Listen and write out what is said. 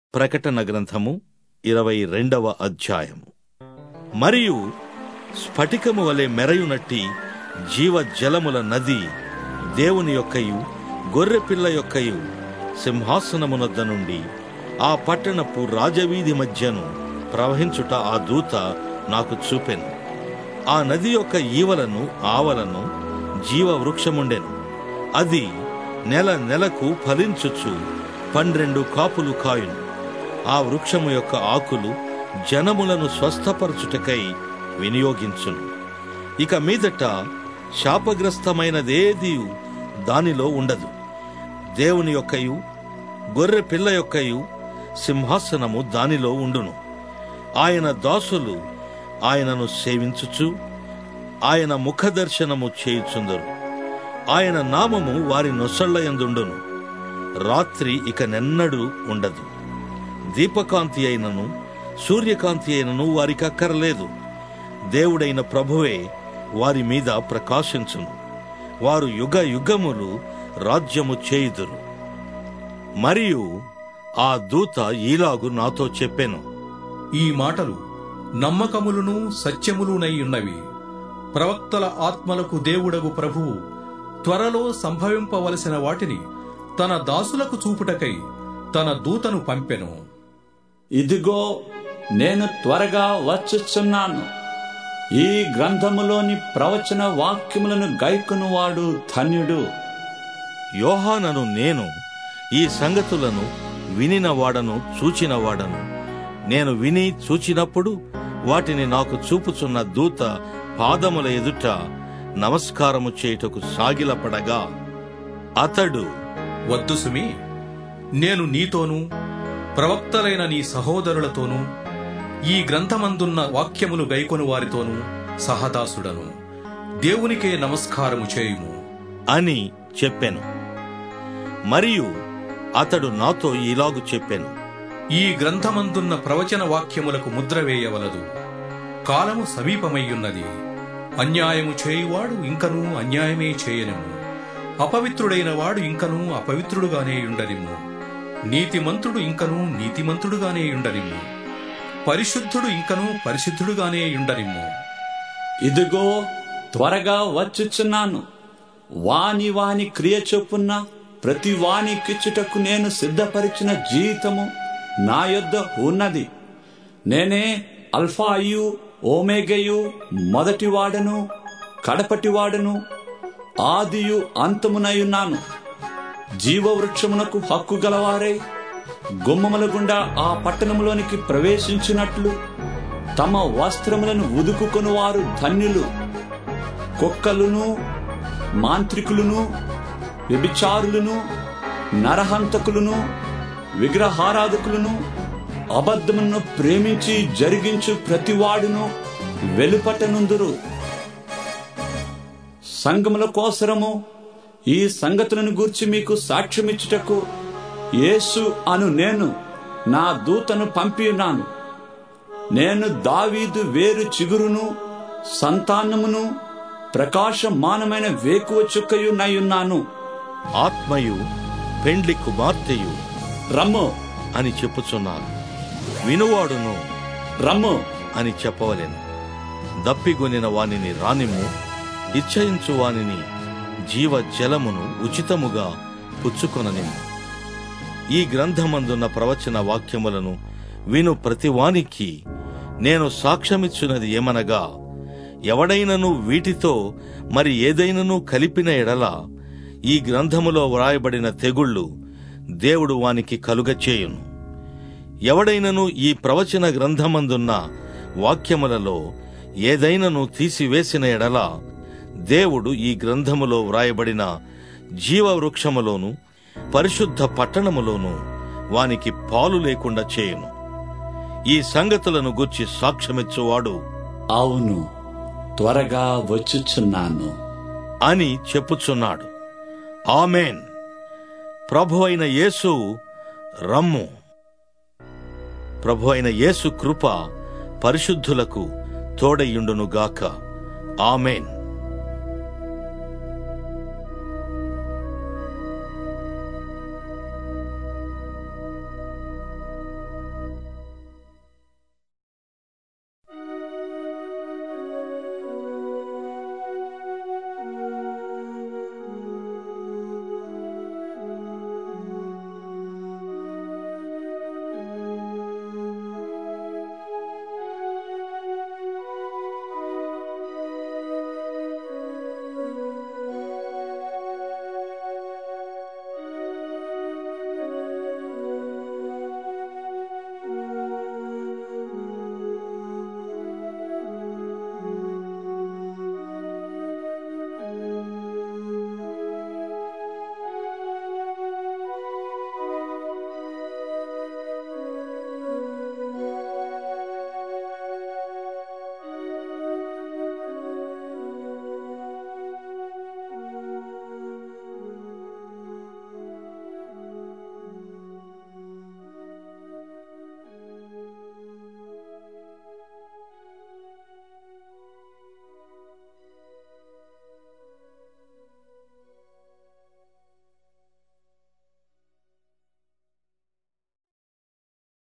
ప్రకటన గ్రంథము ఇరవై రెండవ అధ్యాయము మరియు స్ఫటికము వలె మెరయునట్టి జీవ జలముల నది దేవుని యొక్కయు గొర్రెపిల్ల యొక్కయు సింహాసనమునొద్ద నుండి ఆ పట్టణపు రాజవీధి మధ్యను ప్రవహించుట ఆ దూత నాకు చూపెను ఆ నది యొక్క ఈవలను ఆవలను జీవ వృక్షముండెను అది నెల నెలకు ఫలించుచు పన్నెండు కాపులు కాయును ఆ వృక్షము యొక్క ఆకులు జనములను స్వస్థపరచుటకై వినియోగించును ఇక మీదట శాపగ్రస్తమైనదేది దానిలో ఉండదు దేవుని యొక్కయు గొర్రె పిల్ల యొక్కయు సింహాసనము దానిలో ఉండును ఆయన దాసులు ఆయనను సేవించుచు ఆయన ముఖదర్శనము చేయుచుందరు ఆయన నామము వారి నొసళ్ళయందుండును రాత్రి ఇక నెన్నడూ ఉండదు దీపకాంతి అయినను సూర్యకాంతి అయినను వారికి అక్కరలేదు దేవుడైన ప్రభువే వారి మీద ప్రకాశించును వారు యుగ యుగములు రాజ్యము చేయుదురు మరియు ఆ దూత ఈలాగు నాతో చెప్పెను ఈ మాటలు నమ్మకములును సత్యములునై ఉన్నవి ప్రవక్తల ఆత్మలకు దేవుడగు ప్రభువు త్వరలో సంభవింపవలసిన వాటిని తన దాసులకు చూపుటకై తన దూతను పంపెను ఇదిగో నేను త్వరగా వచ్చుచున్నాను ఈ గ్రంథములోని ప్రవచన వాక్యములను గైకునువాడు ధన్యుడు యోహానను నేను ఈ సంగతులను వినినవాడను చూచినవాడను నేను విని చూచినప్పుడు వాటిని నాకు చూపుచున్న దూత పాదముల ఎదుట నమస్కారము చేయుటకు సాగిలపడగా అతడు వద్దు సుమి నేను నీతోనూ ప్రవక్తలైన నీ సహోదరులతోనూ ఈ గ్రంథమందున్న వాక్యములు గైకొను వారితోనూ సహదాసుడను దేవునికే నమస్కారము చేయుము అని చెప్పెను మరియు అతడు నాతో ఇలాగు చెప్పెను ఈ గ్రంథమందున్న ప్రవచన వాక్యములకు ముద్ర వేయవలదు కాలము సమీపమయ్యున్నది అన్యాయము చేయువాడు ఇంకనూ అన్యాయమే చేయనిమ్ము అపవిత్రుడైన వాడు ఇంకనూ అపవిత్రుడుగానే ఉండనిమ్ము నీతిమంతుడు ఇంకనూ నీతిమంతుడుగానే ఉండనిమ్ము పరిశుద్ధుడు ఇంకనూ పరిశుద్ధుడుగానే ఉండనిమ్ము ఇదిగో త్వరగా వచ్చుచున్నాను వాని వాని క్రియ చొప్పున ప్రతి వాని కిచ్చుటకు నేను సిద్ధపరిచిన జీవితము నా యొద్ద ఉన్నది నేనే అల్ఫాయు ఓమేగయు మొదటివాడను కడపటివాడను ఆదియు అంతమునయున్నాను జీవవృక్షమునకు హక్కు గలవారై గుమ్మముల గుండా ఆ పట్టణములోనికి ప్రవేశించినట్లు తమ వస్త్రములను ఉదుకుకొని వారు ధన్యులు కుక్కలును మాంత్రికులను వ్యభిచారులను నరహంతకులను విగ్రహారాధకులను అబద్ధమును ప్రేమించి జరిగించు ప్రతివాడును వెలుపటనుందురు సంగముల కోసరము ఈ సంగతులను గూర్చి మీకు సాక్ష్యమిచ్చుటకు యేసు అను నేను నా దూతను పంపియున్నాను నేను దావీదు వేరు చిగురును సంతానమును ప్రకాశమానమైన వేకువ చుక్కయునయున్నాను ఆత్మయు పెండ్లి కుమార్తెయు రమ్ము అని చెప్పుచున్నారు వినువాడును రమ్ము అని చెప్పవలెను దప్పిగొనిన వానిని రానిమ్ము ఇచ్చయించు వానిని జీవ జలమును ఉచితముగా పుచ్చుకొననిమ్ము ఈ గ్రంథమందున్న ప్రవచన వాక్యములను విను ప్రతివానికి నేను సాక్ష్యమిచ్చున్నది ఏమనగా ఎవడైనను వీటితో మరి ఏదైనను కలిపిన ఎడల ఈ గ్రంథములో వ్రాయబడిన తెగుళ్ళు దేవుడు వానికి కలుగచేయును ఎవడైనను ఈ ప్రవచన గ్రంథమందున్న వాక్యములలో ఏదైనను తీసివేసిన ఎడల దేవుడు ఈ గ్రంథములో వ్రాయబడిన జీవవృక్షములోను పరిశుద్ధ పట్టణములోను వానికి పాలు లేకుండా చేయును ఈ సంగతులను గూర్చి సాక్ష్యమిచ్చువాడు అవును త్వరగా వచ్చుచున్నాను అని చెప్పుచున్నాడు ఆమెన్ ప్రభు అయిన యేసు రమ్ము ప్రభు అయిన యేసు కృప పరిశుద్ధులకు తోడయుండునుగాక ఆమెన్